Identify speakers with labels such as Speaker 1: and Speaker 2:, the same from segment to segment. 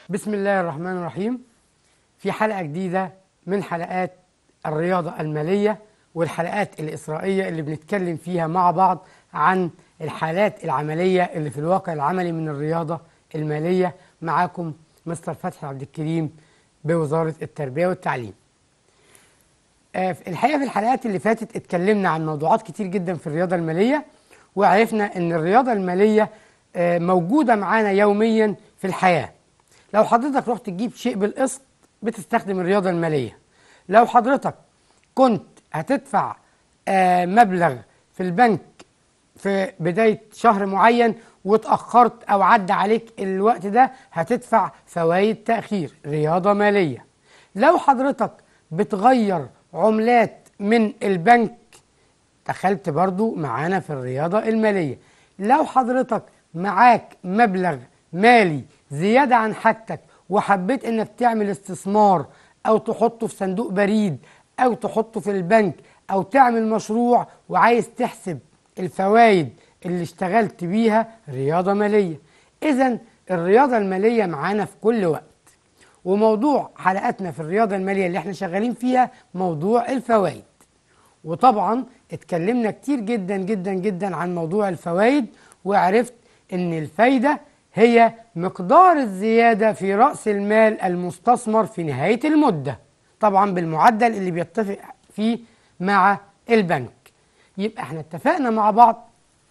Speaker 1: بسم الله الرحمن الرحيم في حلقة جديدة من حلقات الرياضة المالية والحلقات الإسرائيلية اللي بنتكلم فيها مع بعض عن الحالات العملية اللي في الواقع العملي من الرياضة المالية معاكم مستر فتحي عبد الكريم بوزارة التربية والتعليم آه، في الحقيقة في الحلقات اللي فاتت اتكلمنا عن موضوعات كتير جدا في الرياضة المالية وعرفنا ان الرياضة المالية آه، موجودة معانا يوميا في الحياة لو حضرتك رحت تجيب شيء بالقسط بتستخدم الرياضة المالية لو حضرتك كنت هتدفع آه، مبلغ في البنك في بداية شهر معين واتأخرت أو عدى عليك الوقت ده هتدفع فوائد تأخير رياضة مالية لو حضرتك بتغير عملات من البنك دخلت برضو معانا في الرياضة المالية لو حضرتك معاك مبلغ مالي زيادة عن حاجتك وحبيت انك تعمل استثمار او تحطه في صندوق بريد او تحطه في البنك او تعمل مشروع وعايز تحسب الفوائد اللي اشتغلت بيها رياضة مالية اذا الرياضة المالية معانا في كل وقت وموضوع حلقاتنا في الرياضة المالية اللي احنا شغالين فيها موضوع الفوائد وطبعا اتكلمنا كتير جدا جدا جدا عن موضوع الفوائد وعرفت ان الفايدة هي مقدار الزيادة في رأس المال المستثمر في نهاية المدة طبعا بالمعدل اللي بيتفق فيه مع البنك يبقى احنا اتفقنا مع بعض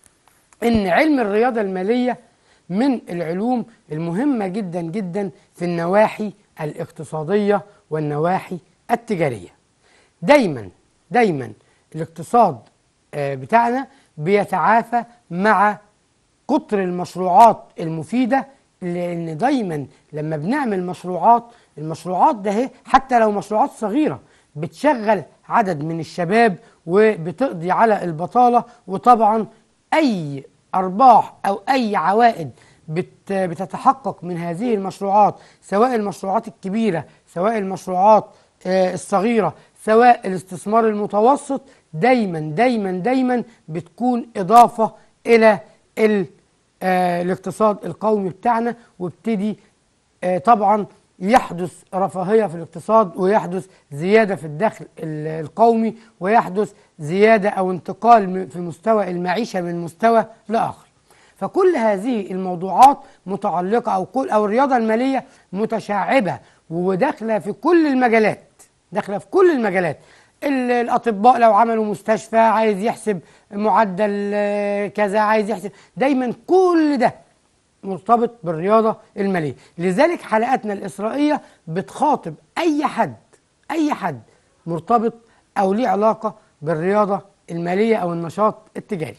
Speaker 1: ان علم الرياضة المالية من العلوم المهمة جدا جدا في النواحي الاقتصادية والنواحي التجارية دايما دايما الاقتصاد آه، بتاعنا بيتعافى مع كتر المشروعات المفيدة لأن دايما لما بنعمل مشروعات المشروعات ده هي حتى لو مشروعات صغيرة بتشغل عدد من الشباب وبتقضي على البطالة وطبعا أي أرباح أو أي عوائد بت بتتحقق من هذه المشروعات سواء المشروعات الكبيرة سواء المشروعات آه، الصغيرة سواء الاستثمار المتوسط دايما دايما دايما بتكون إضافة إلى ال- آه، الاقتصاد القومي بتاعنا وابتدي آه، طبعا يحدث رفاهية في الاقتصاد ويحدث زيادة في الدخل ال- القومي ويحدث زيادة أو انتقال م- في مستوى المعيشة من مستوى لآخر فكل هذه الموضوعات متعلقة أو كل أو الرياضة المالية متشعبة وداخلة في كل المجالات داخلة في كل المجالات ال- الأطباء لو عملوا مستشفى عايز يحسب معدل آه، كذا عايز يحسب دايما كل ده مرتبط بالرياضة المالية لذلك حلقاتنا الإسرائيلية بتخاطب أي حد أي حد مرتبط أو ليه علاقة بالرياضة المالية أو النشاط التجاري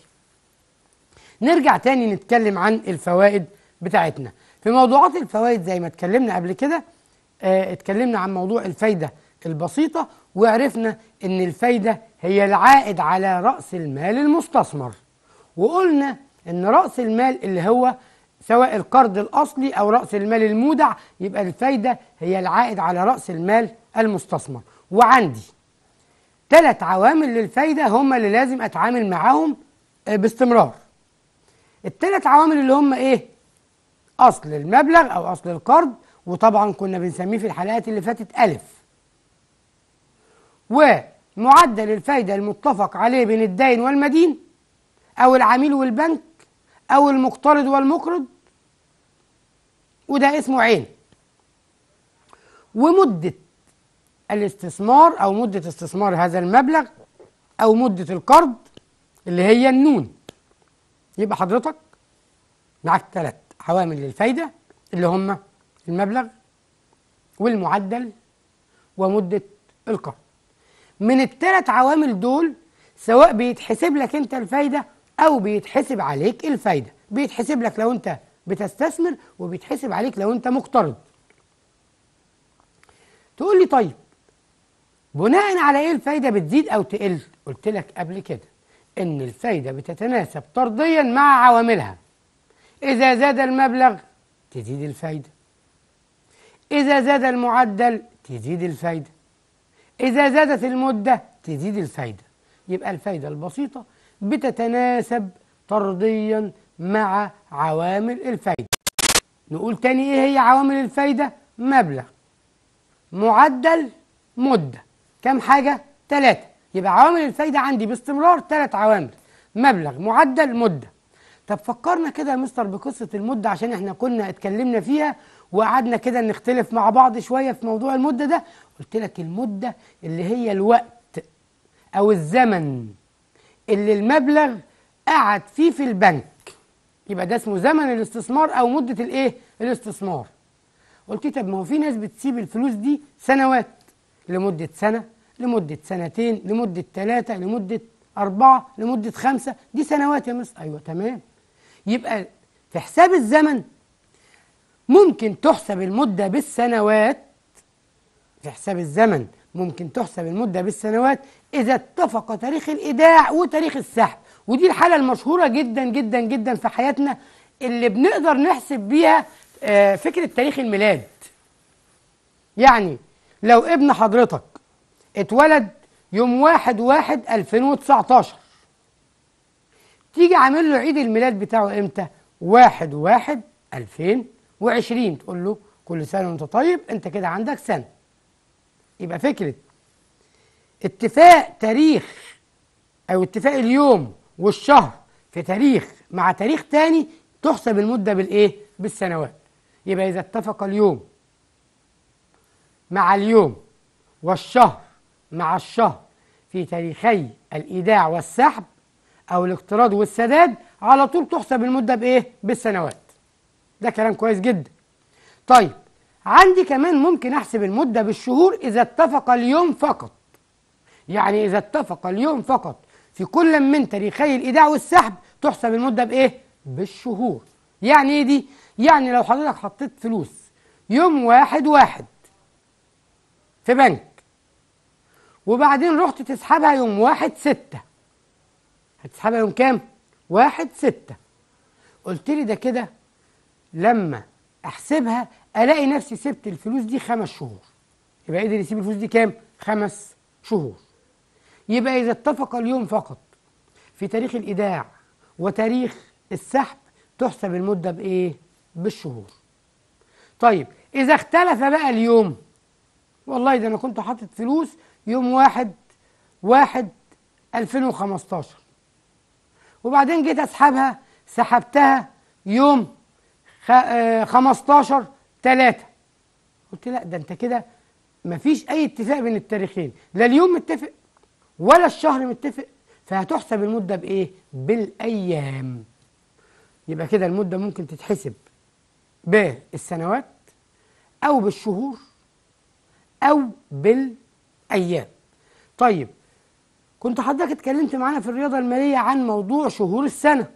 Speaker 1: نرجع تاني نتكلم عن الفوائد بتاعتنا في موضوعات الفوائد زي ما اتكلمنا قبل كده اه اتكلمنا عن موضوع الفايدة البسيطة وعرفنا ان الفايدة هي العائد على رأس المال المستثمر وقلنا ان رأس المال اللي هو سواء القرض الأصلي أو رأس المال المودع يبقى الفايدة هي العائد على رأس المال المستثمر وعندي ثلاث عوامل للفايدة هم اللي لازم أتعامل معاهم آه، باستمرار الثلاث عوامل اللي هم ايه اصل المبلغ او اصل القرض وطبعا كنا بنسميه في الحلقات اللي فاتت الف ومعدل الفايدة المتفق عليه بين الدائن والمدين او العميل والبنك او المقترض والمقرض وده اسمه عين ومدة الاستثمار او مدة استثمار هذا المبلغ او مدة القرض اللي هي النون يبقى حضرتك معاك ثلاث عوامل للفايدة اللي هم المبلغ والمعدل ومدة القرض من الثلاث عوامل دول سواء بيتحسب لك انت الفايدة او بيتحسب عليك الفايدة بيتحسب لك لو انت بتستثمر وبيتحسب عليك لو انت مقترض تقول لي طيب بناء على ايه الفايدة بتزيد او تقل قلت لك قبل كده ان الفايدة بتتناسب طرديا مع عواملها اذا زاد المبلغ تزيد الفايدة اذا زاد المعدل تزيد الفايدة اذا زادت المدة تزيد الفايدة يبقى الفايدة البسيطة بتتناسب طرديا مع عوامل الفايدة نقول تاني ايه هي عوامل الفايدة مبلغ معدل مدة كم حاجة ثلاثة يبقى عوامل الفايدة عندي باستمرار ثلاث عوامل مبلغ معدل مدة طب فكرنا كده يا مستر بقصة المدة عشان احنا كنا اتكلمنا فيها وقعدنا كده نختلف مع بعض شوية في موضوع المدة ده قلت لك المدة اللي هي الوقت او الزمن اللي المبلغ قعد فيه في البنك يبقى ده اسمه زمن الاستثمار او مدة الايه الاستثمار قلت طب ما هو في ناس بتسيب الفلوس دي سنوات لمدة سنة لمدة سنتين لمدة ثلاثة لمدة أربعة لمدة خمسة دي سنوات يا مستر أيوة تمام يبقى في حساب الزمن ممكن تحسب المدة بالسنوات في حساب الزمن ممكن تحسب المدة بالسنوات إذا اتفق تاريخ الإيداع وتاريخ السحب ودي الحالة المشهورة جدا جدا جدا في حياتنا اللي بنقدر نحسب بيها آه، فكرة تاريخ الميلاد يعني لو ابن حضرتك اتولد يوم واحد واحد 2019 تيجي عامل له عيد الميلاد بتاعه امتى؟ واحد واحد 2020 تقول له كل سنة وانت طيب انت كده عندك سنة يبقى فكرة اتفاق تاريخ او اتفاق اليوم والشهر في تاريخ مع تاريخ تاني تحسب المدة بالايه؟ بالسنوات يبقى إذا اتفق اليوم مع اليوم والشهر مع الشهر في تاريخي الإيداع والسحب أو الاقتراض والسداد على طول تحسب المدة بإيه؟ بالسنوات ده كلام كويس جدا طيب عندي كمان ممكن أحسب المدة بالشهور إذا اتفق اليوم فقط يعني إذا اتفق اليوم فقط في كل من تاريخي الإيداع والسحب تحسب المدة بإيه؟ بالشهور يعني إيه دي؟ يعني لو حضرتك حطيت فلوس يوم واحد واحد في بنك وبعدين رحت تسحبها يوم واحد ستة هتسحبها يوم كام؟ واحد ستة قلت لي ده كده لما احسبها الاقي نفسي سبت الفلوس دي خمس شهور يبقى قدر يسيب الفلوس دي كام؟ خمس شهور يبقى اذا اتفق اليوم فقط في تاريخ الايداع وتاريخ السحب تحسب المده بايه؟ بالشهور. طيب اذا اختلف بقى اليوم والله ده انا كنت حاطط فلوس يوم واحد واحد 2015 وبعدين جيت اسحبها سحبتها يوم خ... آه 15 3 قلت لا ده انت كده مفيش اي اتفاق بين التاريخين لا اليوم متفق ولا الشهر متفق فهتحسب المدة بإيه؟ بالأيام يبقى كده المدة ممكن تتحسب بالسنوات أو بالشهور أو بالأيام طيب كنت حضرتك اتكلمت معانا في الرياضة المالية عن موضوع شهور السنة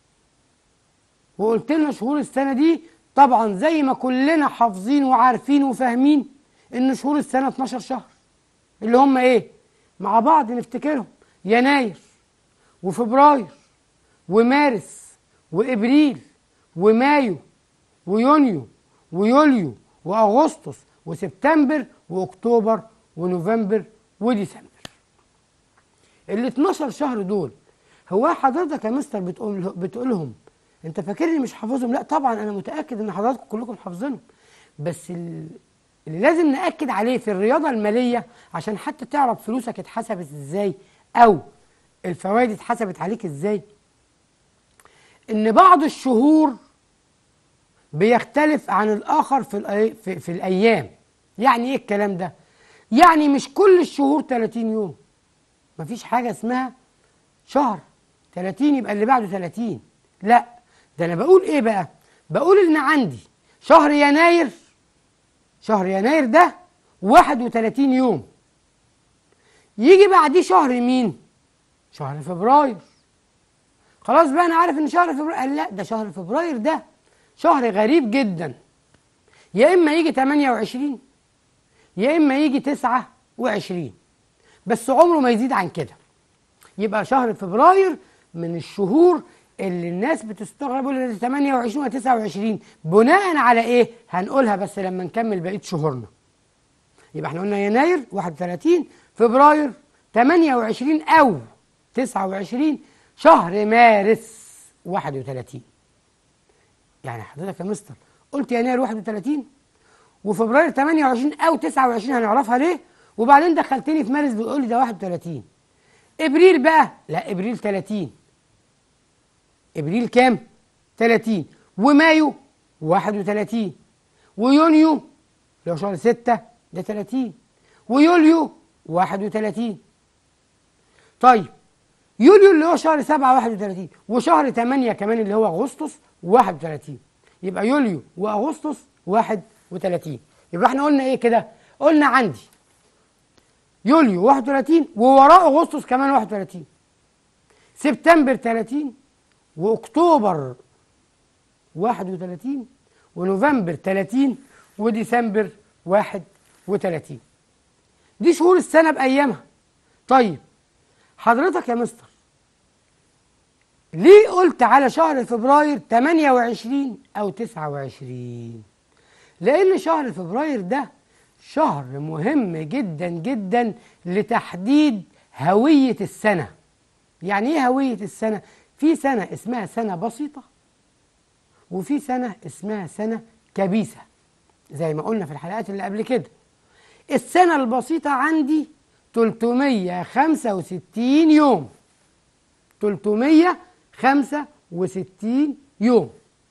Speaker 1: وقلت لنا شهور السنة دي طبعا زي ما كلنا حافظين وعارفين وفاهمين ان شهور السنة 12 شهر اللي هم ايه مع بعض نفتكرهم يناير وفبراير ومارس وابريل ومايو ويونيو ويوليو واغسطس وسبتمبر واكتوبر ونوفمبر وديسمبر ال 12 شهر دول هو حضرتك يا مستر بتقول بتقولهم انت فاكرني مش حافظهم لا طبعا انا متاكد ان حضراتكم كلكم حافظينهم بس ال- اللي لازم ناكد عليه في الرياضه الماليه عشان حتى تعرف فلوسك اتحسبت ازاي او الفوائد اتحسبت عليك ازاي ان بعض الشهور بيختلف عن الاخر في الأي- في, في الايام يعني ايه الكلام ده يعني مش كل الشهور 30 يوم مفيش حاجه اسمها شهر 30 يبقى اللي بعده 30 لا ده انا بقول ايه بقى بقول ان عندي شهر يناير شهر يناير ده 31 يوم يجي بعديه شهر مين شهر فبراير خلاص بقى انا عارف ان شهر فبراير قال لا ده شهر فبراير ده شهر غريب جدا يا اما يجي 28 يا اما يجي 29 بس عمره ما يزيد عن كده يبقى شهر فبراير من الشهور اللي الناس بتستغرب يقول ده 28 و 29 بناء على ايه؟ هنقولها بس لما نكمل بقيه شهورنا. يبقى احنا قلنا يناير 31 فبراير 28 او 29 شهر مارس 31 يعني حضرتك يا مستر قلت يناير 31 وفبراير 28 او 29 هنعرفها ليه وبعدين دخلتني في مارس بتقول لي ده 31 ابريل بقى لا ابريل 30 ابريل كام 30 ومايو 31 ويونيو اللي هو شهر 6 ده 30 ويوليو 31 طيب يوليو اللي هو شهر 7 31 وشهر 8 كمان اللي هو اغسطس 31 يبقى يوليو واغسطس 31 يبقى احنا قلنا ايه كده قلنا عندي يوليو 31 ووراه اغسطس كمان 31 سبتمبر 30 واكتوبر 31 ونوفمبر 30 وديسمبر 31 دي شهور السنة بأيامها طيب حضرتك يا مستر ليه قلت على شهر فبراير 28 أو 29 لأن شهر فبراير ده شهر مهم جدا جدا لتحديد هوية السنة يعني ايه هوية السنة؟ في سنة اسمها سنة بسيطة وفي سنة اسمها سنة كبيسة زي ما قلنا في الحلقات اللي قبل كده السنة البسيطة عندي 365 يوم 365 يوم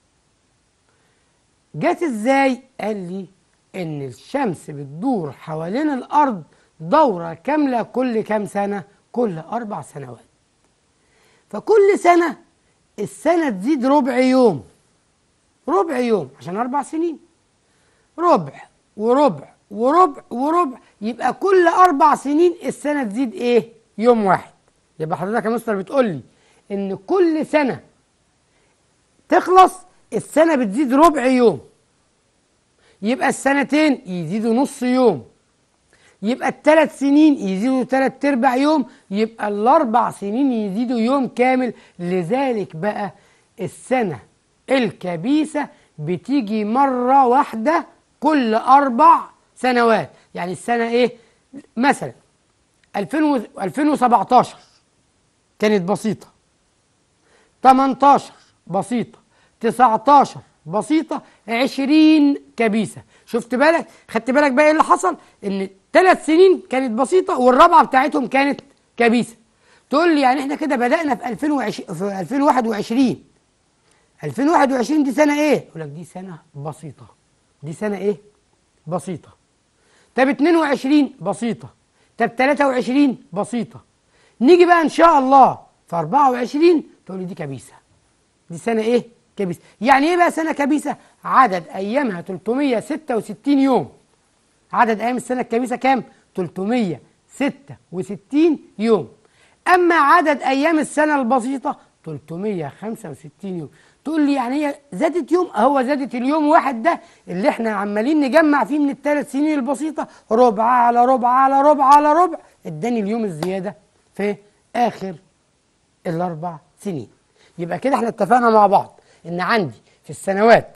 Speaker 1: جت ازاي؟ قال لي ان الشمس بتدور حوالين الارض دورة كاملة كل كام سنة؟ كل اربع سنوات فكل سنة السنة تزيد ربع يوم ربع يوم عشان أربع سنين ربع وربع وربع وربع يبقى كل أربع سنين السنة تزيد إيه؟ يوم واحد يبقى حضرتك يا مستر بتقول لي إن كل سنة تخلص السنة بتزيد ربع يوم يبقى السنتين يزيدوا نص يوم يبقى الثلاث سنين يزيدوا ثلاث ارباع يوم يبقى الاربع سنين يزيدوا يوم كامل لذلك بقى السنه الكبيسه بتيجي مره واحده كل اربع سنوات يعني السنه ايه مثلا 2000 2017 كانت بسيطه 18 بسيطه 19 بسيطه 20 كبيسه شفت بالك خدت بالك بقى ايه اللي حصل ان ثلاث سنين كانت بسيطه والرابعه بتاعتهم كانت كبيسه تقول لي يعني احنا كده بدانا في 2020 في 2021 2021 دي سنه ايه اقول لك دي سنه بسيطه دي سنه ايه بسيطه طب 22 بسيطه طب 23 بسيطه نيجي بقى ان شاء الله في 24 تقول لي دي كبيسه دي سنه ايه كبيسه يعني ايه بقى سنه كبيسه عدد ايامها 366 يوم عدد ايام السنه الكبيسه كام 366 يوم اما عدد ايام السنه البسيطه 365 يوم تقول لي يعني هي زادت يوم هو زادت اليوم واحد ده اللي احنا عمالين نجمع فيه من الثلاث سنين البسيطه ربع على ربع على ربع على ربع اداني اليوم الزياده في اخر الاربع سنين يبقى كده احنا اتفقنا مع بعض ان عندي في السنوات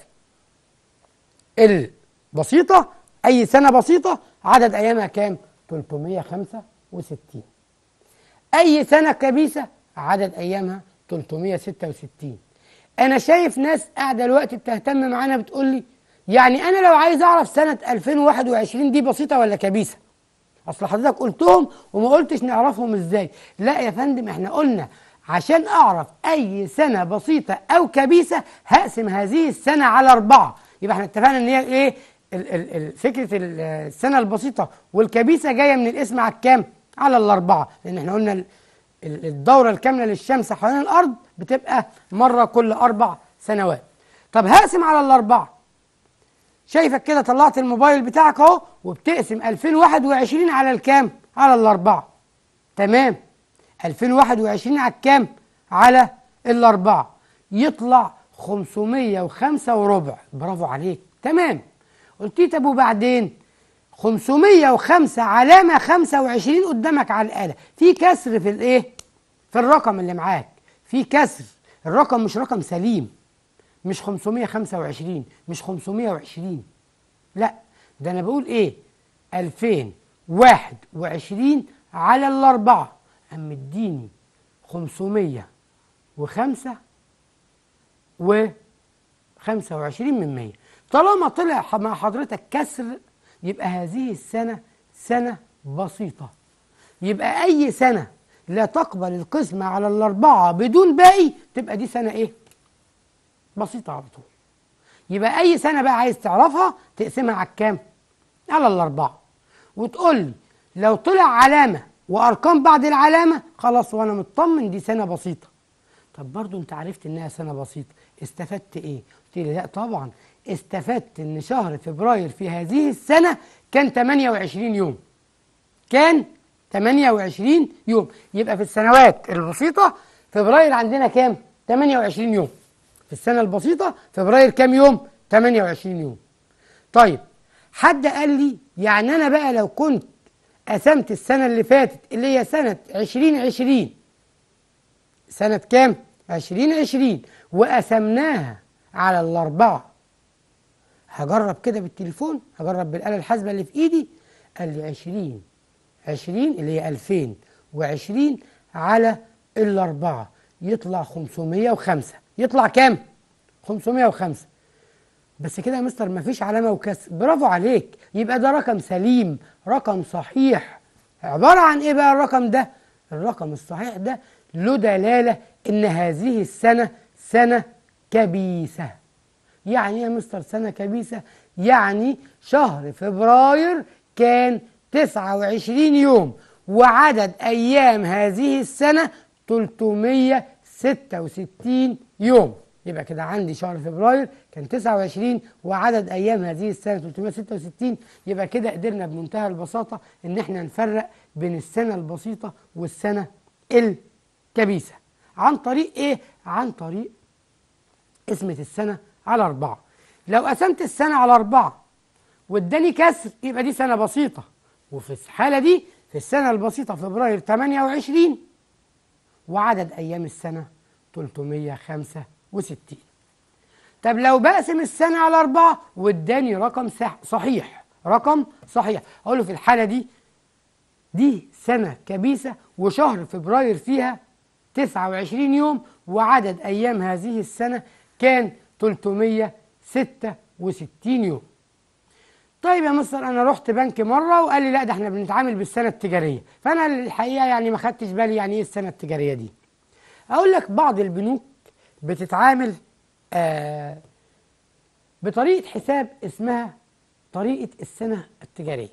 Speaker 1: البسيطة أي سنة بسيطة عدد أيامها كام؟ 365 أي سنة كبيسة عدد أيامها 366 أنا شايف ناس قاعدة الوقت بتهتم معانا بتقول لي يعني أنا لو عايز أعرف سنة 2021 دي بسيطة ولا كبيسة؟ أصل حضرتك قلتهم وما قلتش نعرفهم إزاي؟ لا يا فندم إحنا قلنا عشان أعرف أي سنة بسيطة أو كبيسة هقسم هذه السنة على أربعة يبقى احنا اتفقنا ان هي ايه ال ال ال فكره السنه البسيطه والكبيسه جايه من الاسم على الكام؟ على الاربعه لان احنا قلنا ال- ال- الدوره الكامله للشمس حوالين الارض بتبقى مره كل اربع سنوات. طب هقسم على الاربعه. شايفك كده طلعت الموبايل بتاعك اهو وبتقسم 2021 على الكام؟ على الاربعه. تمام 2021 على الكام؟ على الاربعه. يطلع 505 وربع برافو عليك تمام قلت لي طب وبعدين 505 علامة 25 قدامك على الآلة في كسر في الايه في الرقم اللي معاك في كسر الرقم مش رقم سليم مش 525 مش 520 لا ده انا بقول ايه 2021 على الاربعه قام مديني 505 و 25 من 100 طالما طلع مع حضرتك كسر يبقى هذه السنة سنة بسيطة يبقى أي سنة لا تقبل القسمة على الأربعة بدون باقي تبقى دي سنة إيه؟ بسيطة على طول يبقى أي سنة بقى عايز تعرفها تقسمها على الكام؟ على الأربعة وتقول لي لو طلع علامة وأرقام بعد العلامة خلاص وأنا مطمن دي سنة بسيطة طب برضو أنت عرفت إنها سنة بسيطة استفدت إيه؟ قلت لي لا طبعا استفدت إن شهر فبراير في هذه السنة كان 28 يوم كان 28 يوم يبقى في السنوات البسيطة فبراير عندنا كام؟ 28 يوم في السنة البسيطة فبراير كام يوم؟ 28 يوم طيب حد قال لي يعني أنا بقى لو كنت قسمت السنة اللي فاتت اللي هي سنة 2020 سنة كام؟ 2020 وقسمناها على الأربعة هجرب كده بالتليفون هجرب بالآلة الحاسبة اللي في إيدي قال لي 20 20 اللي هي 2020 على الأربعة يطلع 505 يطلع كام؟ 505 بس كده يا مستر مفيش علامة وكسر برافو عليك يبقى ده رقم سليم رقم صحيح عبارة عن ايه بقى الرقم ده؟ الرقم الصحيح ده له دلالة ان هذه السنة سنة كبيسة يعني ايه يا مستر سنة كبيسة؟ يعني شهر فبراير كان 29 يوم وعدد أيام هذه السنة 366 يوم يبقى كده عندي شهر فبراير كان 29 وعدد أيام هذه السنة 366 يبقى كده قدرنا بمنتهى البساطة إن احنا نفرق بين السنة البسيطة والسنة الكبيسة عن طريق إيه؟ عن طريق قسمة السنة على أربعة لو قسمت السنة على أربعة واداني كسر يبقى دي سنة بسيطة وفي الحالة دي في السنة البسيطة فبراير 28 وعدد أيام السنة 365 طب لو بقسم السنة على أربعة واداني رقم صحيح رقم صحيح أقول له في الحالة دي دي سنة كبيسة وشهر فبراير فيها 29 يوم وعدد أيام هذه السنة كان 366 يوم طيب يا مستر انا رحت بنك مره وقال لي لا ده احنا بنتعامل بالسنه التجاريه فانا الحقيقه يعني ما خدتش بالي يعني ايه السنه التجاريه دي اقول لك بعض البنوك بتتعامل آه بطريقه حساب اسمها طريقه السنه التجاريه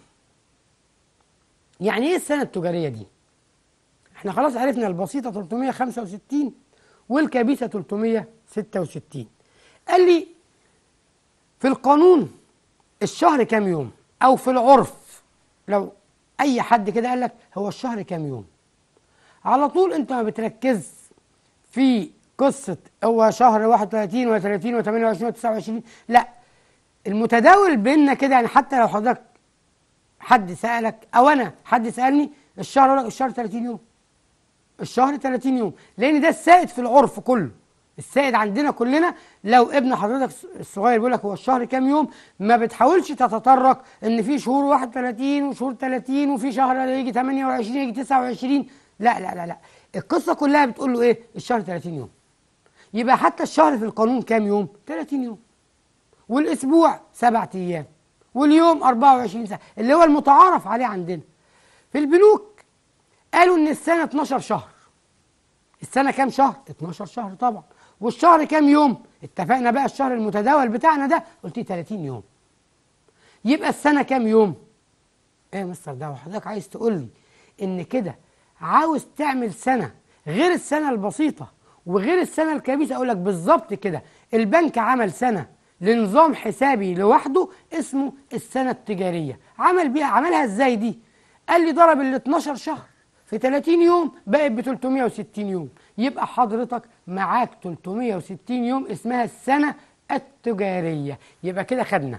Speaker 1: يعني ايه السنه التجاريه دي احنا خلاص عرفنا البسيطه 365 والكبيسه 366 قال لي في القانون الشهر كام يوم او في العرف لو اي حد كده قال لك هو الشهر كام يوم على طول انت ما بتركز في قصه هو شهر 31 و 30 و 28 و 29 لا المتداول بيننا كده يعني حتى لو حضرتك حد سالك او انا حد سالني الشهر الشهر 30 يوم الشهر 30 يوم لان ده السائد في العرف كله السائد عندنا كلنا لو ابن حضرتك الصغير بيقول لك هو الشهر كام يوم ما بتحاولش تتطرق ان في شهور 31 وشهور 30 وفي شهر يجي 28 يجي 29 لا لا لا لا القصه كلها بتقول له ايه الشهر 30 يوم يبقى حتى الشهر في القانون كام يوم 30 يوم والاسبوع سبعة ايام واليوم 24 ساعه اللي هو المتعارف عليه عندنا في البنوك قالوا ان السنه 12 شهر السنه كام شهر 12 شهر طبعا والشهر كام يوم اتفقنا بقى الشهر المتداول بتاعنا ده قلت 30 يوم يبقى السنه كام يوم ايه يا مستر ده وحضرتك عايز تقول لي ان كده عاوز تعمل سنه غير السنه البسيطه وغير السنه الكبيسه اقول لك بالظبط كده البنك عمل سنه لنظام حسابي لوحده اسمه السنه التجاريه عمل بيها عملها ازاي دي قال لي ضرب ال 12 شهر في 30 يوم بقت ب 360 يوم يبقى حضرتك معاك 360 يوم اسمها السنة التجارية يبقى كده خدنا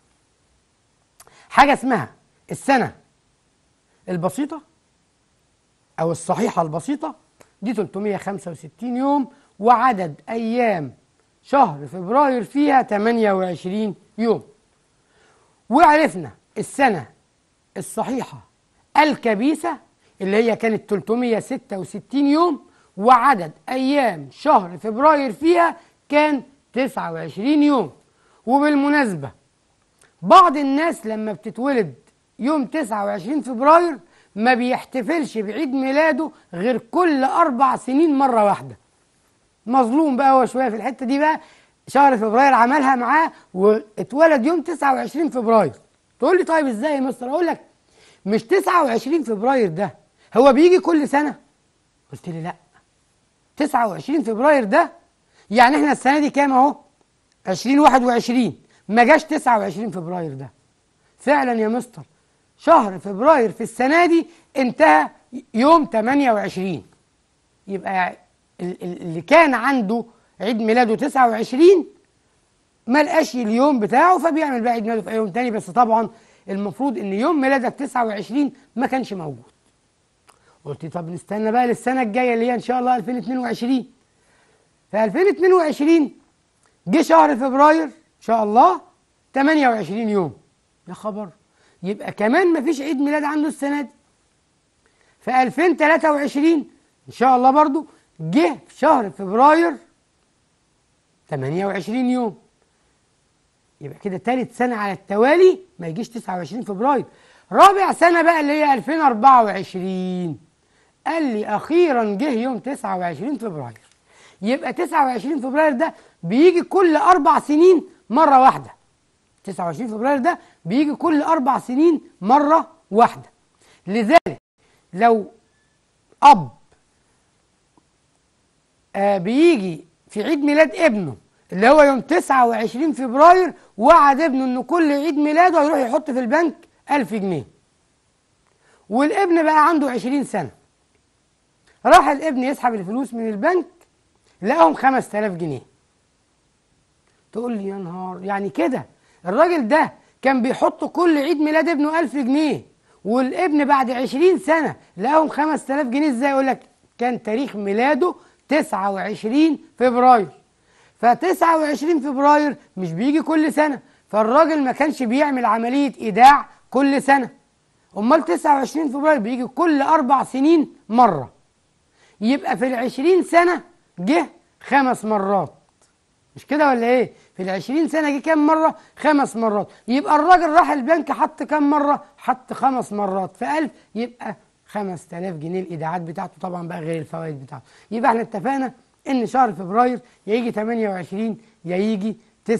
Speaker 1: حاجة اسمها السنة البسيطة أو الصحيحة البسيطة دي 365 يوم وعدد أيام شهر فبراير فيها 28 يوم وعرفنا السنة الصحيحة الكبيسة اللي هي كانت 366 يوم وعدد أيام شهر فبراير فيها كان 29 يوم وبالمناسبة بعض الناس لما بتتولد يوم 29 فبراير ما بيحتفلش بعيد ميلاده غير كل أربع سنين مرة واحدة مظلوم بقى هو شوية في الحتة دي بقى شهر فبراير عملها معاه واتولد يوم 29 فبراير تقول لي طيب ازاي يا مستر اقول لك مش 29 فبراير ده هو بيجي كل سنة قلت لي لا 29 فبراير ده يعني احنا السنة دي كام اهو 2021 ما جاش 29 فبراير ده فعلا يا مستر شهر فبراير في السنة دي انتهى يوم 28 يبقى ال- ال- اللي كان عنده عيد ميلاده 29 ما لقاش اليوم بتاعه فبيعمل بقى عيد ميلاده في اي يوم تاني بس طبعا المفروض ان يوم ميلادك 29 ما كانش موجود قلت طب نستنى بقى للسنة الجاية اللي هي ان شاء الله 2022 في 2022 جه شهر فبراير ان شاء الله 28 يوم يا خبر يبقى كمان مفيش عيد ميلاد عنده السنة دي في 2023 ان شاء الله برضو جه في شهر فبراير 28 يوم يبقى كده تالت سنة على التوالي ما يجيش 29 فبراير رابع سنة بقى اللي هي 2024 قال لي أخيرا جه يوم 29 فبراير يبقى 29 فبراير ده بيجي كل أربع سنين مرة واحدة 29 فبراير ده بيجي كل أربع سنين مرة واحدة لذلك لو أب آه بيجي في عيد ميلاد ابنه اللي هو يوم 29 فبراير وعد ابنه انه كل عيد ميلاده هيروح يحط في البنك 1000 جنيه والابن بقى عنده 20 سنة راح الابن يسحب الفلوس من البنك لقاهم 5000 جنيه تقول لي يا نهار يعني كده الراجل ده كان بيحط كل عيد ميلاد ابنه 1000 جنيه والابن بعد 20 سنة لقاهم 5000 جنيه ازاي يقول لك كان تاريخ ميلاده 29 فبراير ف 29 فبراير مش بيجي كل سنة فالراجل ما كانش بيعمل عملية إيداع كل سنة أمال 29 فبراير بيجي كل أربع سنين مرة يبقى في العشرين سنة جه خمس مرات مش كده ولا ايه؟ في العشرين سنة جه كام مرة؟ خمس مرات يبقى الراجل راح البنك حط كام مرة؟ حط خمس مرات في ألف يبقى خمس تلاف جنيه الإيداعات بتاعته طبعا بقى غير الفوائد بتاعته يبقى احنا اتفقنا إن شهر فبراير يا يجي 28 يا يجي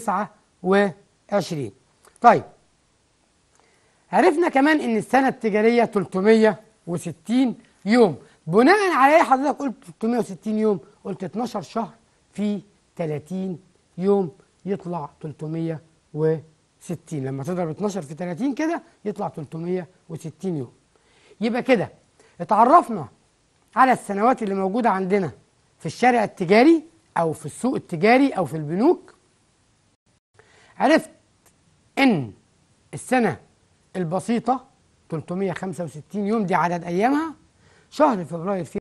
Speaker 1: 29 طيب عرفنا كمان إن السنة التجارية 360 يوم بناء على ايه حضرتك قلت 360 يوم قلت 12 شهر في 30 يوم يطلع 360 لما تضرب 12 في 30 كده يطلع 360 يوم يبقى كده اتعرفنا على السنوات اللي موجودة عندنا في الشارع التجاري أو في السوق التجاري أو في البنوك عرفت إن السنة البسيطة 365 يوم دي عدد أيامها شهر فبراير فيها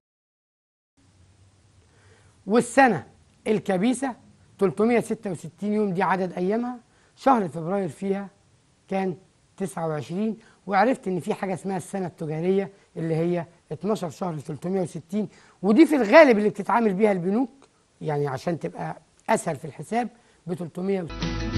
Speaker 1: والسنة الكبيسة 366 يوم دي عدد أيامها شهر فبراير فيها كان 29 وعرفت إن في حاجة اسمها السنة التجارية اللي هي 12 شهر 360 ودي في الغالب اللي بتتعامل بيها البنوك يعني عشان تبقى أسهل في الحساب ب 360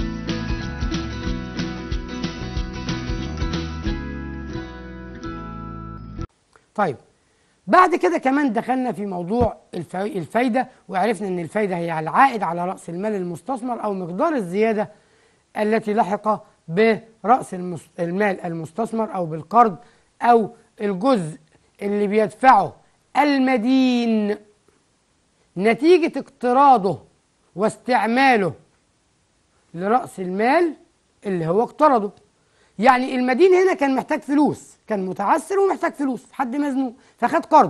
Speaker 1: طيب بعد كده كمان دخلنا في موضوع الفا- الفايدة وعرفنا أن الفايدة هي العائد على رأس المال المستثمر أو مقدار الزيادة التي لحق برأس المس- المال المستثمر أو بالقرض أو الجزء اللي بيدفعه المدين نتيجة اقتراضه واستعماله لرأس المال اللي هو اقترضه يعني المدين هنا كان محتاج فلوس كان متعسر ومحتاج فلوس حد مزنوق فخد قرض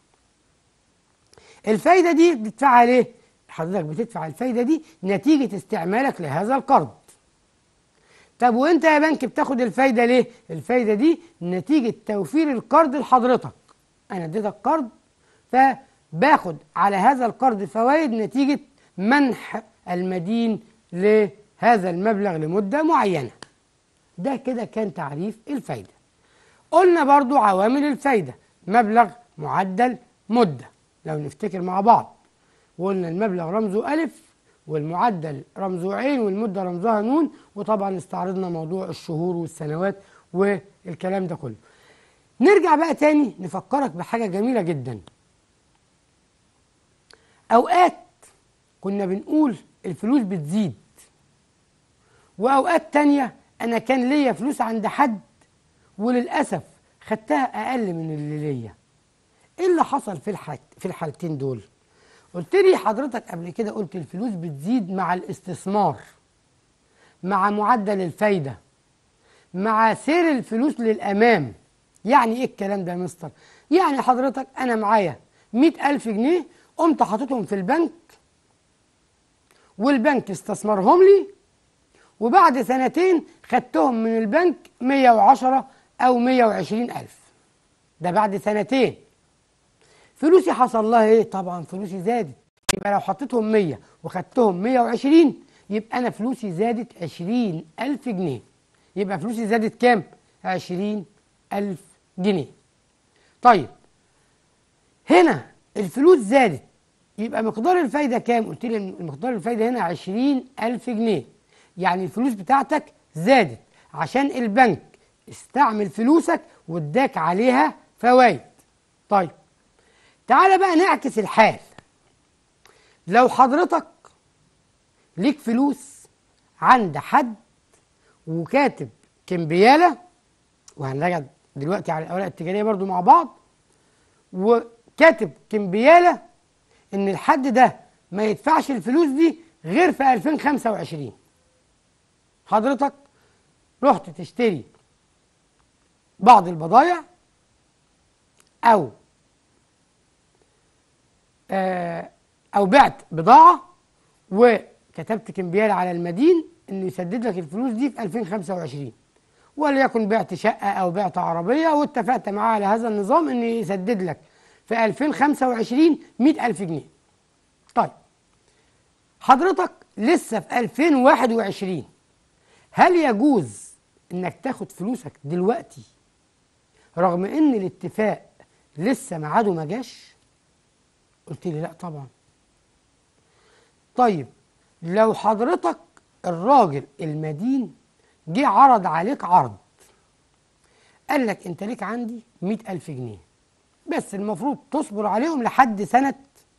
Speaker 1: الفايدة دي بتدفعها ليه؟ حضرتك بتدفع الفايدة دي نتيجة استعمالك لهذا القرض طب وانت يا بنك بتاخد الفايدة ليه؟ الفايدة دي نتيجة توفير القرض لحضرتك انا اديتك قرض فباخد على هذا القرض فوائد نتيجة منح المدين لهذا المبلغ لمدة معينة ده كده كان تعريف الفايدة قلنا برضو عوامل الفايدة مبلغ معدل مدة لو نفتكر مع بعض وقلنا المبلغ رمزه ألف والمعدل رمزه عين والمدة رمزها نون وطبعا استعرضنا موضوع الشهور والسنوات والكلام ده كله نرجع بقى تاني نفكرك بحاجة جميلة جدا أوقات كنا بنقول الفلوس بتزيد وأوقات تانية أنا كان ليا فلوس عند حد وللأسف خدتها أقل من اللي ليا إيه اللي حصل في الحالت في الحالتين دول؟ قلت لي حضرتك قبل كده قلت الفلوس بتزيد مع الاستثمار مع معدل الفايدة مع سير الفلوس للأمام يعني إيه الكلام ده يا مستر؟ يعني حضرتك أنا معايا مئة ألف جنيه قمت حاططهم في البنك والبنك استثمرهم لي وبعد سنتين خدتهم من البنك 110 أو 120 ألف ده بعد سنتين فلوسي حصل لها ايه؟ طبعا فلوسي زادت يبقى لو حطيتهم 100 وخدتهم 120 يبقى انا فلوسي زادت 20 ألف جنيه يبقى فلوسي زادت كام؟ 20 ألف جنيه طيب هنا الفلوس زادت يبقى مقدار الفايدة كام؟ قلت لي مقدار الفايدة هنا 20 ألف جنيه يعني الفلوس بتاعتك زادت عشان البنك استعمل فلوسك واداك عليها فوائد طيب تعالى بقى نعكس الحال لو حضرتك ليك فلوس عند حد وكاتب كمبيالة وهنراجع دلوقتي على الأوراق التجارية برضو مع بعض وكاتب كمبيالة إن الحد ده ما يدفعش الفلوس دي غير في 2025 حضرتك رحت تشتري بعض البضائع أو او بعت بضاعه وكتبت كمبيال على المدين انه يسدد لك الفلوس دي في 2025 وليكن بعت شقه او بعت عربيه واتفقت معاه على هذا النظام انه يسدد لك في 2025 100000 جنيه طيب حضرتك لسه في 2021 هل يجوز انك تاخد فلوسك دلوقتي رغم ان الاتفاق لسه ميعاده ما جاش قلت لي لا طبعا طيب لو حضرتك الراجل المدين جه عرض عليك عرض قال لك انت ليك عندي مئة ألف جنيه بس المفروض تصبر عليهم لحد سنة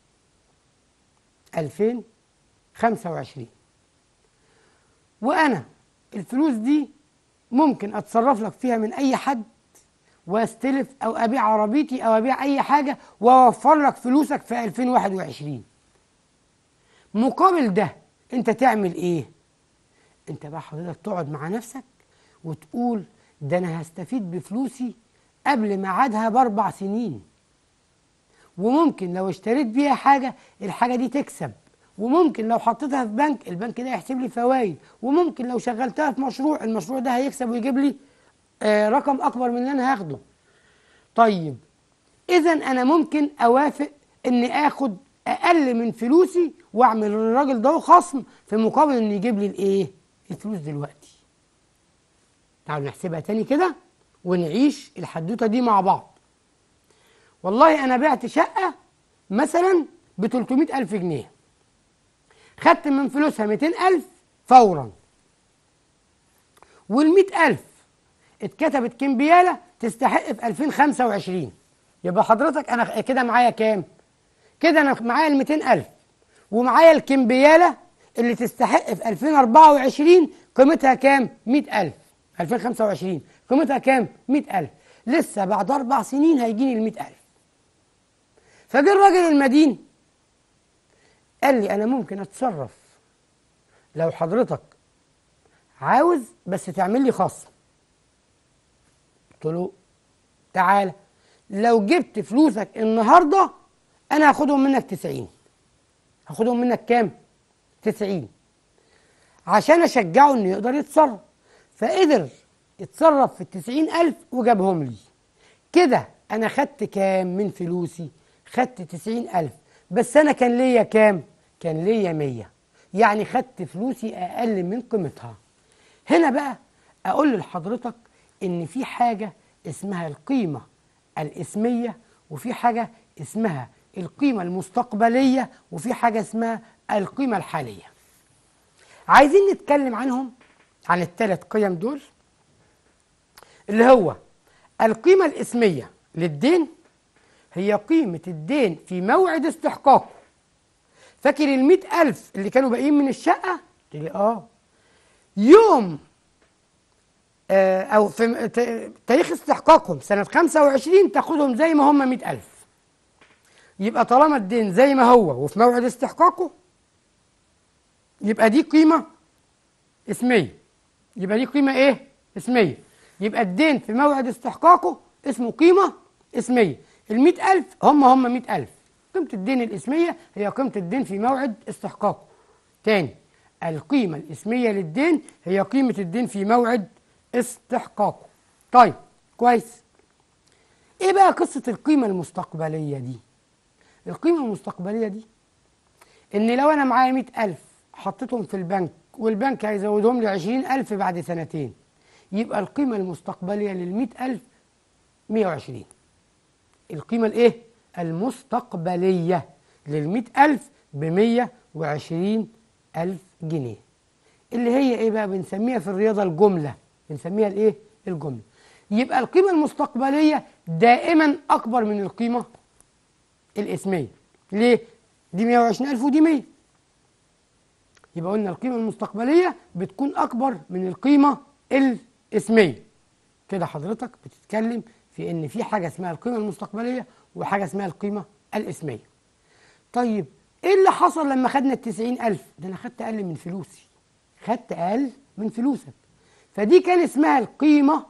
Speaker 1: 2025 وأنا الفلوس دي ممكن أتصرف لك فيها من أي حد واستلف او ابيع عربيتي او ابيع اي حاجه واوفر لك فلوسك في 2021 مقابل ده انت تعمل ايه انت بقى حضرتك تقعد مع نفسك وتقول ده انا هستفيد بفلوسي قبل ميعادها باربع سنين وممكن لو اشتريت بيها حاجه الحاجه دي تكسب وممكن لو حطيتها في بنك البنك ده يحسب لي فوائد وممكن لو شغلتها في مشروع المشروع ده هيكسب ويجيب لي آه رقم اكبر من اللي انا هاخده طيب اذا انا ممكن اوافق اني اخد اقل من فلوسي واعمل للراجل ده خصم في مقابل انه يجيب لي الايه الفلوس دلوقتي تعالوا نحسبها تاني كده ونعيش الحدوته دي مع بعض والله انا بعت شقه مثلا ب 300 الف جنيه خدت من فلوسها 200 الف فورا وال 100 الف اتكتبت كمبياله تستحق في 2025 يبقى حضرتك انا كده معايا كام كده انا معايا ال 200000 ومعايا الكمبياله اللي تستحق في 2024 قيمتها كام 100000 2025 قيمتها كام 100000 لسه بعد اربع سنين هيجيني ال 100000 فجه الراجل المدين قال لي انا ممكن اتصرف لو حضرتك عاوز بس تعمل لي خصم قلت له تعالى لو جبت فلوسك النهارده انا هاخدهم منك 90 هاخدهم منك كام 90 عشان اشجعه انه يقدر يتصرف فقدر يتصرف في التسعين ألف وجابهم لي كده أنا خدت كام من فلوسي خدت تسعين ألف بس أنا كان ليا كام كان ليا مية يعني خدت فلوسي أقل من قيمتها هنا بقى أقول لحضرتك إن في حاجة اسمها القيمة الاسمية وفي حاجة اسمها القيمة المستقبلية وفي حاجة اسمها القيمة الحالية عايزين نتكلم عنهم عن الثلاث قيم دول اللي هو القيمة الاسمية للدين هي قيمة الدين في موعد استحقاقه فاكر المئة ألف اللي كانوا باقيين من الشقة؟ تقول لي آه يوم آه أو في م- ت- تاريخ استحقاقهم سنة 25 تاخدهم زي ما هم مئة ألف يبقى طالما الدين زي ما هو وفي موعد استحقاقه يبقى دي قيمة اسمية يبقى دي قيمة ايه؟ اسمية يبقى الدين في موعد استحقاقه اسمه قيمة اسمية المئة ألف هم هم مئة ألف قيمة الدين الاسمية هي قيمة الدين في موعد استحقاقه تاني القيمة الاسمية للدين هي قيمة الدين في موعد استحقاقه طيب كويس ايه بقى قصة القيمة المستقبلية دي القيمة المستقبلية دي ان لو انا معايا مئة ألف حطيتهم في البنك والبنك هيزودهم لي عشرين ألف بعد سنتين يبقى القيمة المستقبلية للمئة ألف مية وعشرين القيمة الايه المستقبلية للمئة ألف بمية وعشرين ألف جنيه اللي هي ايه بقى بنسميها في الرياضة الجملة بنسميها الايه الجملة يبقى القيمة المستقبلية دائما أكبر من القيمة الاسمية ليه؟ دي 120000 ودي 100 يبقى قلنا القيمة المستقبلية بتكون أكبر من القيمة الاسمية كده حضرتك بتتكلم في إن في حاجة اسمها القيمة المستقبلية وحاجة اسمها القيمة الاسمية طيب إيه اللي حصل لما خدنا التسعين ألف؟ ده أنا خدت أقل من فلوسي خدت أقل من فلوسك فدي كان اسمها القيمة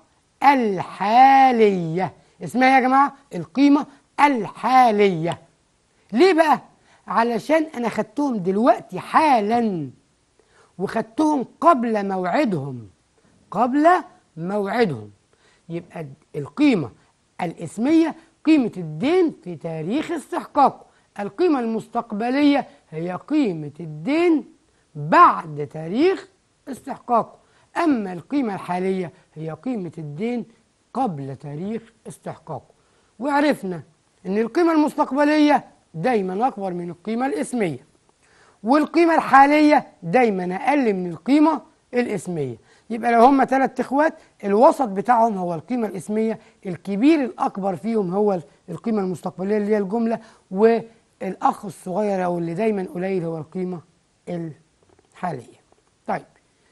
Speaker 1: الحالية اسمها إيه يا جماعة القيمة الحالية ليه بقى علشان انا خدتهم دلوقتي حالا وخدتهم قبل موعدهم قبل موعدهم يبقى القيمة الاسمية قيمة الدين في تاريخ استحقاقه القيمة المستقبلية هي قيمة الدين بعد تاريخ استحقاقه أما القيمة الحالية هي قيمة الدين قبل تاريخ استحقاقه وعرفنا أن القيمة المستقبلية دايما أكبر من القيمة الاسمية والقيمة الحالية دايما أقل من القيمة الاسمية يبقى لو هم ثلاث اخوات الوسط بتاعهم هو القيمة الاسمية الكبير الأكبر فيهم هو القيمة المستقبلية اللي هي الجملة والأخ الصغير أو اللي دايما قليل هو القيمة الحالية طيب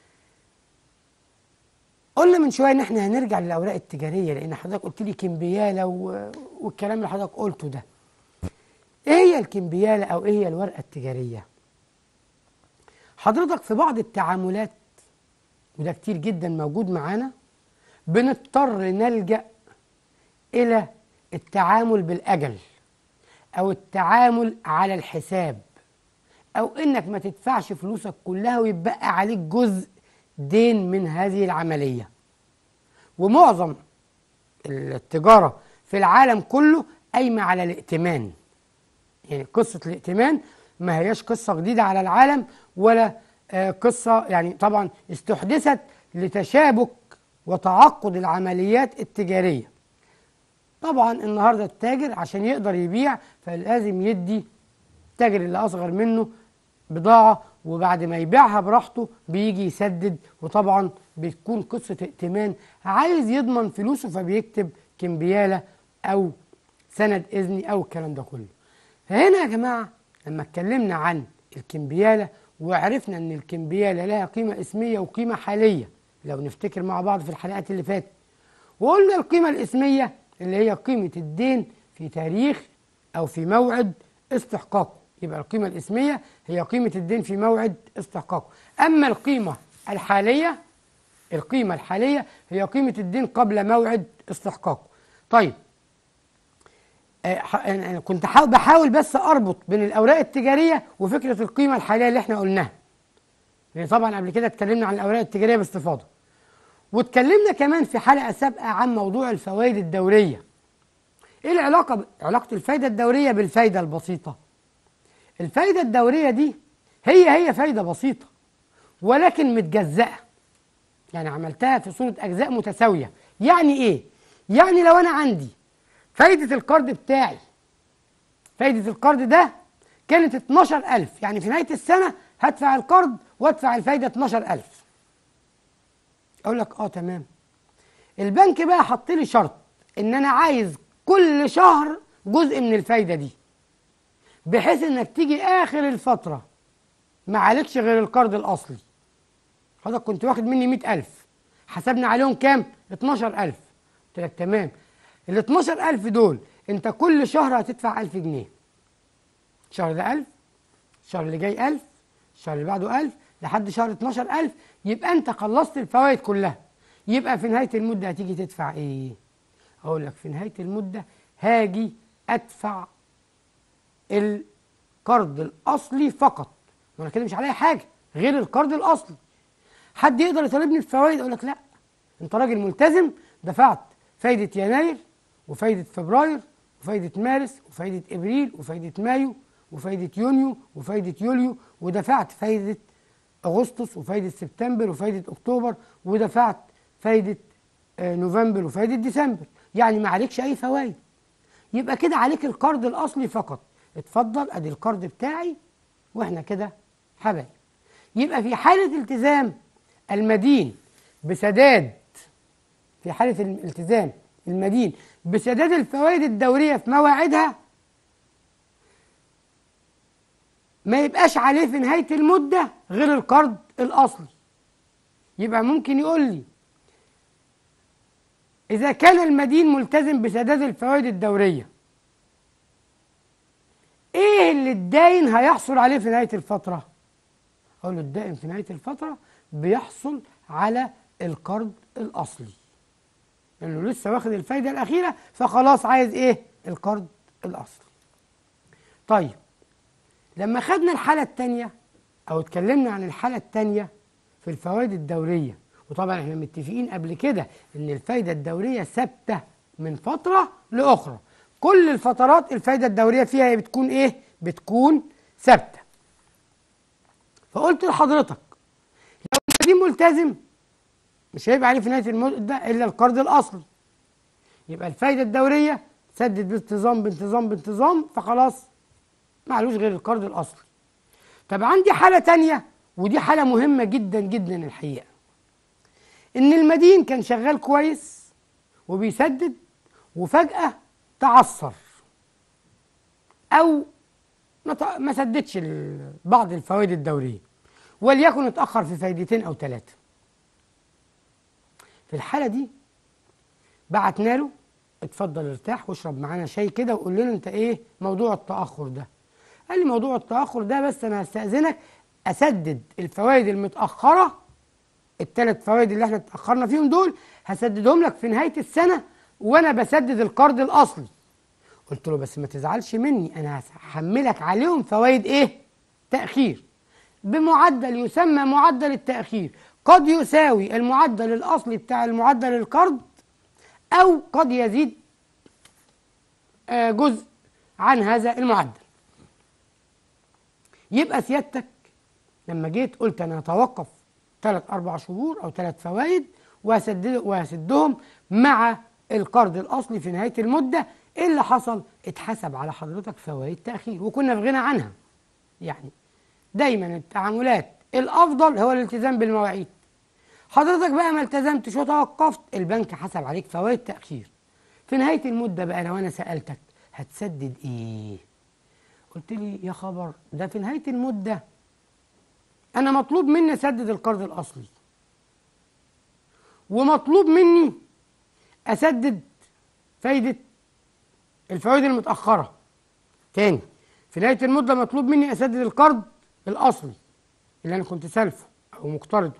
Speaker 1: قلنا من شويه ان احنا هنرجع للاوراق التجاريه لان حضرتك قلت لي كمبياله و... والكلام اللي حضرتك قلته ده. ايه هي الكمبياله او ايه هي الورقه التجاريه؟ حضرتك في بعض التعاملات وده كتير جدا موجود معانا بنضطر نلجا الى التعامل بالاجل او التعامل على الحساب او انك ما تدفعش فلوسك كلها ويبقى عليك جزء دين من هذه العملية ومعظم التجارة في العالم كله قايمة على الائتمان يعني قصة الائتمان ما هياش قصة جديدة على العالم ولا آه قصة يعني طبعا استحدثت لتشابك وتعقد العمليات التجارية طبعا النهاردة التاجر عشان يقدر يبيع فلازم يدي التاجر اللي أصغر منه بضاعة وبعد ما يبيعها براحته بيجي يسدد وطبعا بتكون قصة ائتمان عايز يضمن فلوسه فبيكتب كمبيالة أو سند إذني أو الكلام ده كله فهنا يا جماعة لما اتكلمنا عن الكمبيالة وعرفنا ان الكمبيالة لها قيمة اسمية وقيمة حالية لو نفتكر مع بعض في الحلقات اللي فاتت وقلنا القيمة الاسمية اللي هي قيمة الدين في تاريخ أو في موعد استحقاقه يبقى القيمة الاسمية هي قيمة الدين في موعد استحقاقه أما القيمة الحالية القيمة الحالية هي قيمة الدين قبل موعد استحقاقه طيب أنا كنت بحاول بس أربط بين الأوراق التجارية وفكرة القيمة الحالية اللي احنا قلناها لأن طبعا قبل كده اتكلمنا عن الأوراق التجارية باستفاضة واتكلمنا كمان في حلقة سابقة عن موضوع الفوائد الدورية ايه العلاقة ب... علاقة الفايدة الدورية بالفايدة البسيطة الفايدة الدورية دي هي هي فايدة بسيطة ولكن متجزأة يعني عملتها في صورة أجزاء متساوية يعني إيه؟ يعني لو أنا عندي فايدة القرض بتاعي فايدة القرض ده كانت 12000 يعني في نهاية السنة هدفع القرض وادفع الفايده 12000 اقول لك اه تمام البنك بقى حط لي شرط ان انا عايز كل شهر جزء من الفايده دي بحيث انك تيجي اخر الفتره ما عليكش غير القرض الاصلي حضرتك كنت واخد مني 100000 حسبنا عليهم كام 12000 قلت لك تمام ال 12000 دول انت كل شهر هتدفع 1000 جنيه الشهر ده 1000 الشهر اللي جاي 1000 الشهر اللي بعده 1000 لحد شهر 12000 يبقى انت خلصت الفوائد كلها يبقى في نهايه المده هتيجي تدفع ايه اقول لك في نهايه المده هاجي ادفع القرض الاصلي فقط وانا كده مش عليا حاجه غير القرض الاصلي حد يقدر يطالبني بفوائد اقول لك لا انت راجل ملتزم دفعت فايده يناير وفايده فبراير وفايده مارس وفايده ابريل وفايده مايو وفايده يونيو وفايده يوليو ودفعت فايده اغسطس وفايده سبتمبر وفايده اكتوبر ودفعت فايده آه، نوفمبر وفايده ديسمبر يعني ما عليكش اي فوائد يبقى كده عليك القرض الاصلي فقط اتفضل ادي القرض بتاعي واحنا كده حبايب يبقى في حاله التزام المدين بسداد في حاله الالتزام المدين بسداد الفوائد الدوريه في مواعيدها ما يبقاش عليه في نهايه المده غير القرض الاصلي يبقى ممكن يقول لي إذا كان المدين ملتزم بسداد الفوائد الدورية إيه اللي الداين هيحصل عليه في نهاية الفترة؟ أقول له الدائن في نهاية الفترة بيحصل على القرض الأصلي لأنه لسه واخد الفايدة الأخيرة فخلاص عايز إيه؟ القرض الأصلي طيب لما خدنا الحالة التانية أو اتكلمنا عن الحالة التانية في الفوائد الدورية وطبعا احنا متفقين قبل كده ان الفايدة الدورية ثابتة من فترة لأخرى كل الفترات الفايدة الدورية فيها بتكون ايه؟ بتكون ثابتة فقلت لحضرتك لو المدين ملتزم مش هيبقى عليه في نهاية المدة إلا القرض الأصلي يبقى الفايدة الدورية سدد بانتظام بانتظام بانتظام فخلاص معلوش غير القرض الأصلي طب عندي حالة تانية ودي حالة مهمة جدا جدا الحقيقة إن المدين كان شغال كويس وبيسدد وفجأة تعثر أو ما ت- ما سددش ال- بعض الفوائد الدورية وليكن اتأخر في فايدتين أو ثلاثة في الحالة دي بعتنا له اتفضل ارتاح واشرب معانا شاي كده وقول لنا انت ايه موضوع التأخر ده قال لي موضوع التأخر ده بس انا هستأذنك اسدد الفوائد المتأخرة الثلاث فوائد اللي احنا اتأخرنا فيهم دول هسددهم لك في نهاية السنة وانا بسدد القرض الاصلي قلت له بس ما تزعلش مني انا هحملك عليهم فوائد ايه تأخير بمعدل يسمى معدل التأخير قد يساوي المعدل الأصلي بتاع المعدل القرض أو قد يزيد آه، جزء عن هذا المعدل يبقى سيادتك لما جيت قلت أنا هتوقف ثلاث أربع شهور أو ثلاث فوائد وهسدد وهسدهم مع القرض الأصلي في نهاية المدة إيه اللي حصل؟ اتحسب على حضرتك فوائد تأخير وكنا في غنى عنها يعني دايما التعاملات الافضل هو الالتزام بالمواعيد حضرتك بقى ما التزمتش وتوقفت البنك حسب عليك فوائد تاخير في نهايه المده بقى لو انا سالتك هتسدد ايه قلت لي يا خبر ده في نهايه المده انا مطلوب مني اسدد القرض الاصلي ومطلوب مني اسدد فايده الفوائد المتاخره تاني في نهايه المده مطلوب مني اسدد القرض الاصلي اللي انا كنت سالفه او مقترضه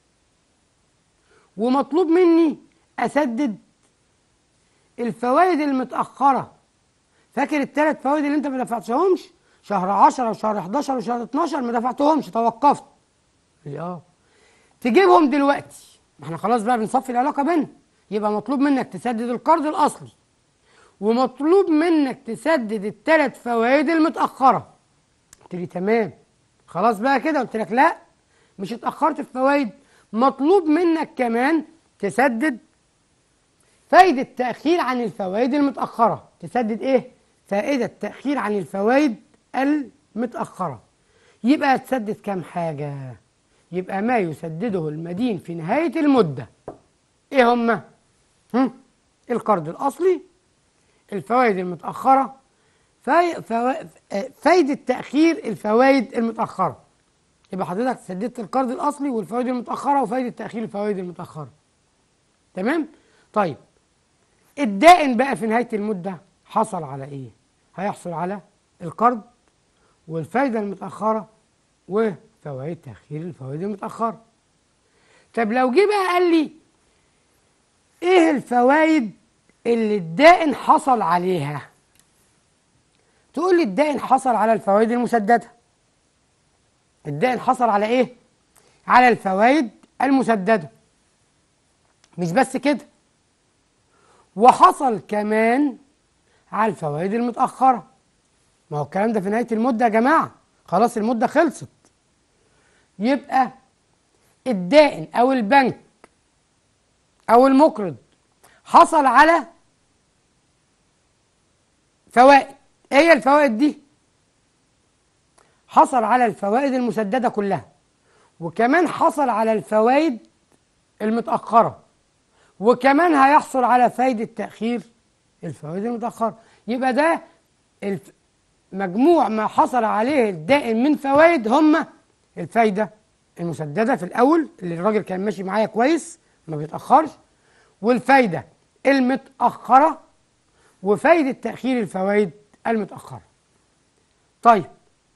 Speaker 1: ومطلوب مني اسدد الفوائد المتاخره فاكر الثلاث فوائد اللي انت ما دفعتهمش شهر 10 وشهر 11 وشهر 12 ما دفعتهمش توقفت قال لي اه تجيبهم دلوقتي ما احنا خلاص بقى بنصفي العلاقه بيننا يبقى مطلوب منك تسدد القرض الاصلي ومطلوب منك تسدد الثلاث فوائد المتاخره قلت لي تمام خلاص بقى كده قلت لك لا مش اتاخرت في فوائد مطلوب منك كمان تسدد فايدة تأخير عن الفوائد المتأخرة تسدد ايه؟ فائدة تأخير عن الفوائد المتأخرة يبقى هتسدد كام حاجة؟ يبقى ما يسدده المدين في نهاية المدة ايه هما هم؟ القرض الأصلي الفوائد المتأخرة في فوا- فايدة تأخير الفوائد المتأخرة يبقى حضرتك سددت القرض الأصلي والفوائد المتأخرة وفايدة تأخير الفوائد المتأخرة تمام؟ طيب الدائن بقى في نهاية المدة حصل على إيه؟ هيحصل على القرض والفايدة المتأخرة وفوائد تأخير الفوائد المتأخرة طب لو جه بقى قال لي إيه الفوائد اللي الدائن حصل عليها؟ تقول لي الدائن حصل على الفوائد المسددة الدائن حصل على إيه؟ على الفوائد المسددة مش بس كده وحصل كمان على الفوائد المتأخرة ما هو الكلام ده في نهاية المدة يا جماعة خلاص المدة خلصت يبقى الدائن أو البنك أو المقرض حصل على فوائد ايه هي الفوائد دي حصل على الفوائد المسددة كلها وكمان حصل على الفوائد المتأخرة وكمان هيحصل على فايدة تأخير الفوائد المتأخرة يبقى ده الف... مجموع ما حصل عليه الدائن من فوائد هم الفايدة المسددة في الأول اللي الراجل كان ماشي معايا كويس ما بيتأخرش والفايدة المتأخرة وفايدة تأخير الفوائد المتأخرة طيب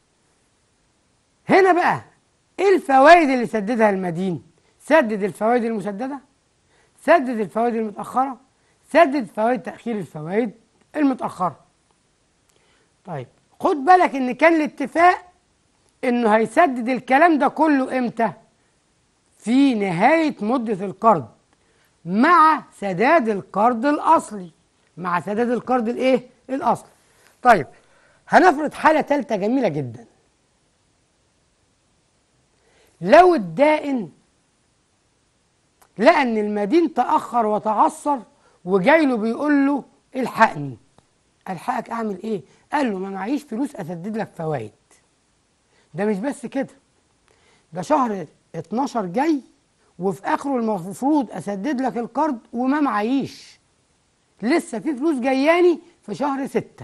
Speaker 1: هنا بقى ايه الفوائد اللي سددها المدين سدد الفوائد المسددة سدد الفوائد المتأخرة سدد فوائد تأخير الفوائد المتأخرة طيب خد بالك ان كان الاتفاق انه هيسدد الكلام ده كله امتى في نهاية مدة القرض مع سداد القرض الأصلي مع سداد القرض الايه الأصلي طيب هنفرض حالة ثالثة جميلة جدا لو الدائن لقى ان المدين تأخر وتعثر وجاي له بيقول له الحقني الحقك اعمل ايه قال له ما معيش فلوس اسدد لك فوائد ده مش بس كده ده شهر 12 جاي وفي اخره المفروض اسدد لك القرض وما معيش لسه في فلوس جاياني في شهر ستة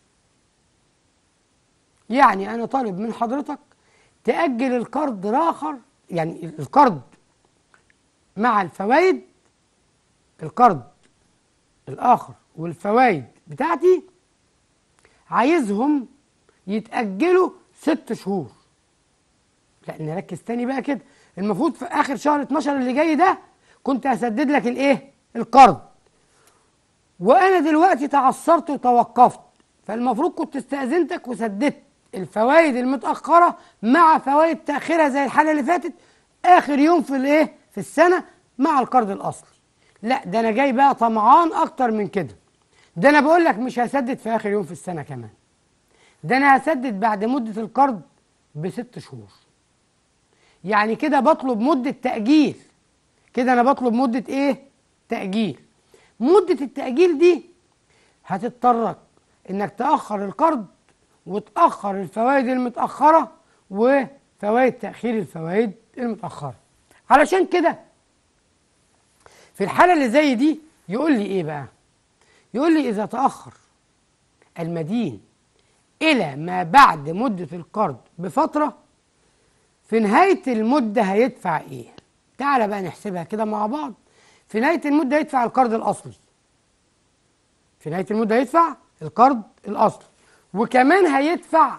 Speaker 1: يعني انا طالب من حضرتك تأجل القرض الاخر يعني القرض مع الفوائد القرض الاخر والفوائد بتاعتي عايزهم يتأجلوا ست شهور لا نركز تاني بقى كده المفروض في اخر شهر 12 اللي جاي ده كنت هسدد لك الايه القرض وانا دلوقتي تعثرت وتوقفت فالمفروض كنت استأذنتك وسددت الفوائد المتأخرة مع فوائد تأخيرها زي الحالة اللي فاتت آخر يوم في الايه في السنة مع القرض الأصلي لا ده أنا جاي بقى طمعان أكتر من كده ده أنا بقول لك مش هسدد في آخر يوم في السنة كمان ده أنا هسدد بعد مدة القرض بست شهور يعني كده بطلب مدة تأجيل كده أنا بطلب مدة إيه؟ تأجيل مدة التأجيل دي هتضطرك إنك تأخر القرض وتأخر الفوائد المتأخرة وفوائد تأخير الفوائد المتأخرة علشان كده في الحالة اللي زي دي يقول لي إيه بقى؟ يقول لي إذا تأخر المدين إلى ما بعد مدة القرض بفترة في نهاية المدة هيدفع إيه؟ تعالى بقى نحسبها كده مع بعض في نهاية المدة يدفع القرض الأصلي في نهاية المدة هيدفع القرض الأصلي وكمان هيدفع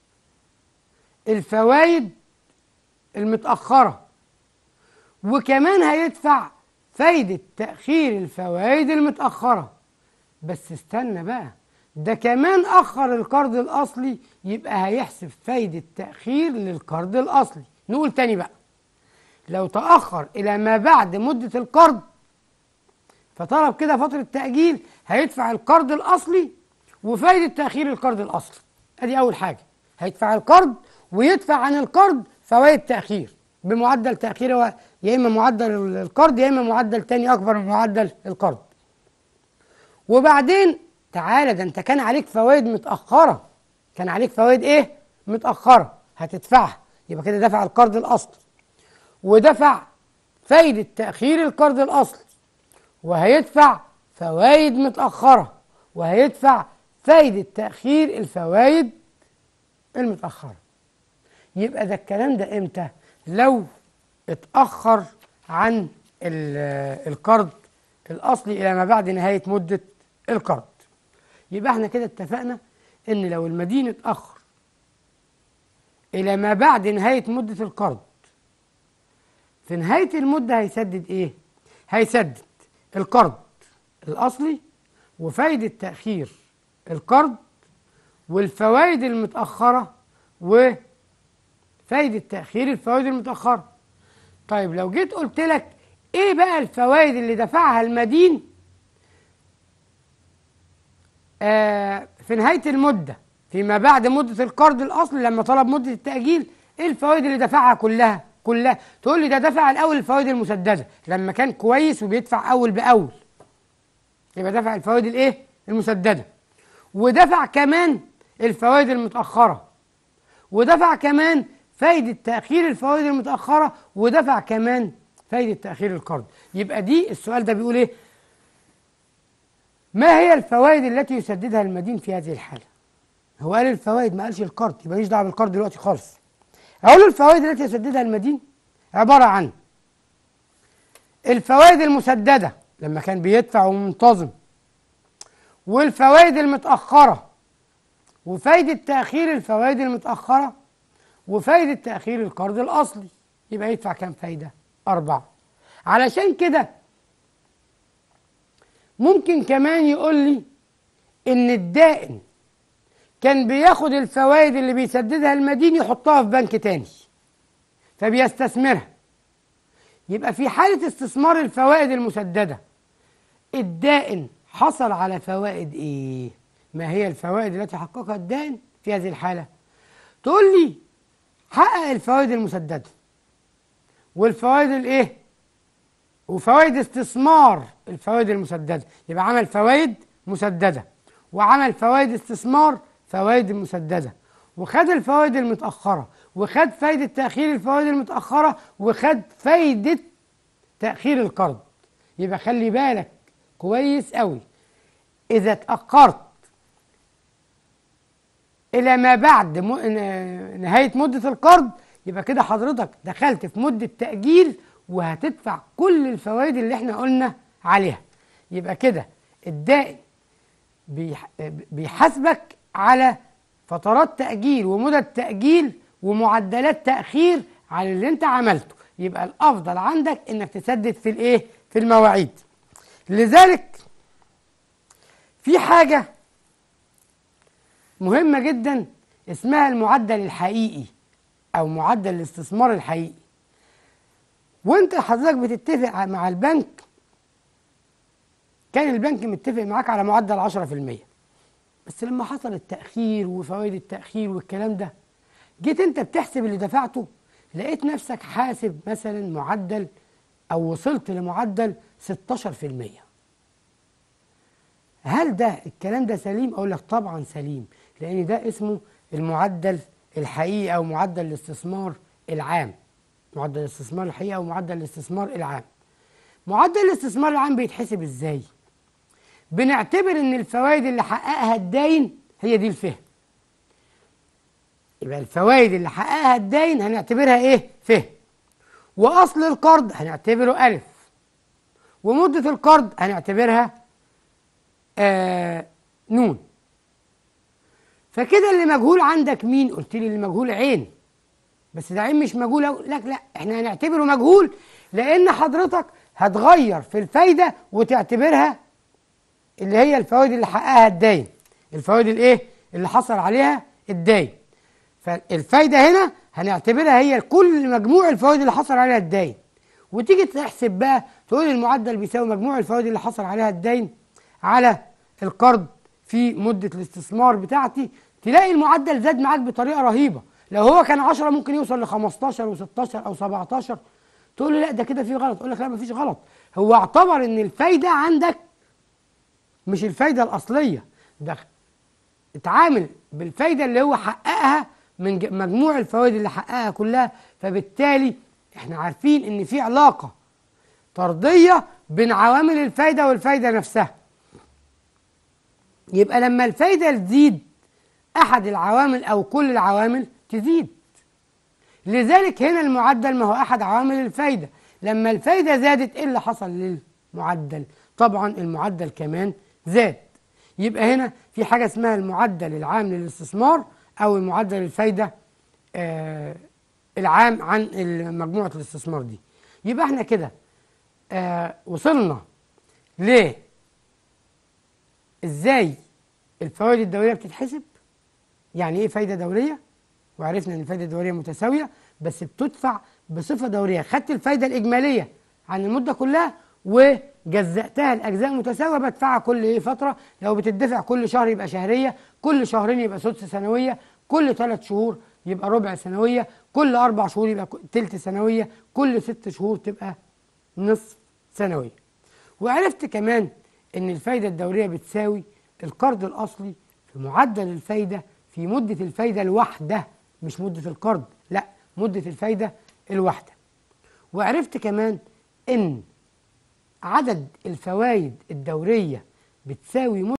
Speaker 1: الفوائد المتأخرة وكمان هيدفع فايدة تأخير الفوائد المتأخرة بس استنى بقى ده كمان أخر القرض الأصلي يبقى هيحسب فايدة تأخير للقرض الأصلي نقول تاني بقى لو تأخر إلى ما بعد مدة القرض فطلب كده فترة تأجيل هيدفع القرض الأصلي وفايدة تأخير القرض الأصلي أدي أول حاجة هيدفع القرض ويدفع عن القرض فوائد تأخير بمعدل تأخير هو يا إما معدل القرض يا إما معدل تاني أكبر من معدل القرض وبعدين تعالى ده أنت كان عليك فوائد متأخرة كان عليك فوائد إيه؟ متأخرة هتدفعها يبقى كده دفع القرض الأصلي ودفع فايدة تأخير القرض الأصلي وهيدفع فوائد متأخرة وهيدفع فايدة تأخير الفوائد المتأخرة يبقى ده الكلام ده امتى لو اتأخر عن ال- القرض الأصلي إلى ما بعد نهاية مدة القرض يبقى احنا كده اتفقنا ان لو المدين اتأخر إلى ما بعد نهاية مدة القرض في نهاية المدة هيسدد إيه؟ هيسدد القرض الأصلي وفايدة تأخير القرض والفوائد المتأخرة وفايدة تأخير الفوائد المتأخرة طيب لو جيت قلت لك إيه بقى الفوائد اللي دفعها المدين آه في نهاية المدة فيما بعد مدة القرض الأصلي لما طلب مدة التأجيل إيه الفوائد اللي دفعها كلها كلها تقول لي ده دفع الأول الفوائد المسددة لما كان كويس وبيدفع أول بأول يبقى دفع الفوائد الإيه المسددة ودفع كمان الفوائد المتأخرة ودفع كمان فايدة تأخير الفوائد المتأخرة ودفع كمان فايدة تأخير القرض يبقى دي السؤال ده بيقول إيه ما هي الفوائد التي يسددها المدين في هذه الحالة هو قال الفوائد ما قالش القرض يبقى ماليش دعوه بالقرض دلوقتي خالص اقول له الفوائد التي يسددها المدين عباره عن الفوائد المسدده لما كان بيدفع ومنتظم والفوائد المتاخره وفايده تاخير الفوائد المتاخره وفايده تاخير القرض الاصلي يبقى يدفع كام فايده اربعه علشان كده ممكن كمان يقول لي ان الدائن كان بياخد الفوائد اللي بيسددها المدين يحطها في بنك تاني فبيستثمرها يبقى في حالة استثمار الفوائد المسددة الدائن حصل على فوائد ايه ما هي الفوائد التي حققها الدائن في هذه الحالة تقول لي حقق الفوائد المسددة والفوائد الايه وفوائد استثمار الفوائد المسددة يبقى عمل فوائد مسددة وعمل فوائد استثمار فوائد مسددة وخد الفوائد المتأخرة وخد فايدة تأخير الفوائد المتأخرة وخد فايدة تأخير القرض يبقى خلي بالك كويس قوي إذا اتأخرت إلى ما بعد م... نهاية مدة القرض يبقى كده حضرتك دخلت في مدة تأجيل وهتدفع كل الفوائد اللي احنا قلنا عليها يبقى كده الدائن بيح... بيحاسبك على فترات تأجيل ومدد تأجيل ومعدلات تأخير على اللي انت عملته يبقى الأفضل عندك انك تسدد في الايه في المواعيد لذلك في حاجة مهمة جدا اسمها المعدل الحقيقي أو معدل الاستثمار الحقيقي وانت حضرتك بتتفق مع البنك كان البنك متفق معاك على معدل 10% بس لما حصل التأخير وفوائد التأخير والكلام ده جيت انت بتحسب اللي دفعته لقيت نفسك حاسب مثلا معدل او وصلت لمعدل 16% هل ده الكلام ده سليم اقول لك طبعا سليم لان ده اسمه المعدل الحقيقي او معدل الاستثمار العام معدل الاستثمار الحقيقي او معدل الاستثمار العام معدل الاستثمار العام بيتحسب ازاي بنعتبر ان الفوائد اللي حققها الداين هي دي الفهم يبقى الفوائد اللي حققها الداين هنعتبرها ايه فهم واصل القرض هنعتبره الف ومدة القرض هنعتبرها آه نون فكده اللي مجهول عندك مين قلت لي اللي مجهول عين بس ده عين مش مجهول أو لا لا احنا هنعتبره مجهول لان حضرتك هتغير في الفايدة وتعتبرها اللي هي الفوائد اللي حققها الداين الفوائد الايه اللي حصل عليها الداين فالفايده هنا هنعتبرها هي كل مجموع الفوائد اللي حصل عليها الداين وتيجي تحسب بقى تقول المعدل بيساوي مجموع الفوائد اللي حصل عليها الداين على القرض في مده الاستثمار بتاعتي تلاقي المعدل زاد معاك بطريقه رهيبه لو هو كان 10 ممكن يوصل ل 15 و16 او 17 تقول لي لا ده كده في غلط اقول لك لا مفيش غلط هو اعتبر ان الفايده عندك مش الفايده الاصليه ده اتعامل بالفايده اللي هو حققها من مجموع الفوائد اللي حققها كلها فبالتالي احنا عارفين ان في علاقة طردية بين عوامل الفايدة والفايدة نفسها يبقى لما الفايدة تزيد أحد العوامل أو كل العوامل تزيد لذلك هنا المعدل ما هو أحد عوامل الفايدة لما الفايدة زادت إيه اللي حصل للمعدل طبعا المعدل كمان زاد يبقى هنا في حاجة اسمها المعدل العام للاستثمار أو المعدل الفايدة آه العام عن مجموعة الاستثمار دي يبقى احنا كده آه وصلنا ل ازاي الفوائد الدورية بتتحسب يعني ايه فايدة دورية وعرفنا ان الفايدة الدورية متساوية بس بتدفع بصفة دورية خدت الفايدة الإجمالية عن المدة كلها وجزأتها لأجزاء متساوية بدفعها كل ايه فترة لو بتدفع كل شهر يبقى شهرية كل شهرين يبقى سدس سنوية كل ثلاث شهور يبقى ربع سنوية كل أربع شهور يبقى تلت سنوية كل ست شهور تبقى نصف سنوية وعرفت كمان ان الفايدة الدورية بتساوي القرض الأصلي في معدل الفايدة في مدة الفايدة الواحدة مش مدة القرض لا مدة الفايدة الواحدة وعرفت كمان ان عدد الفوائد الدورية بتساوي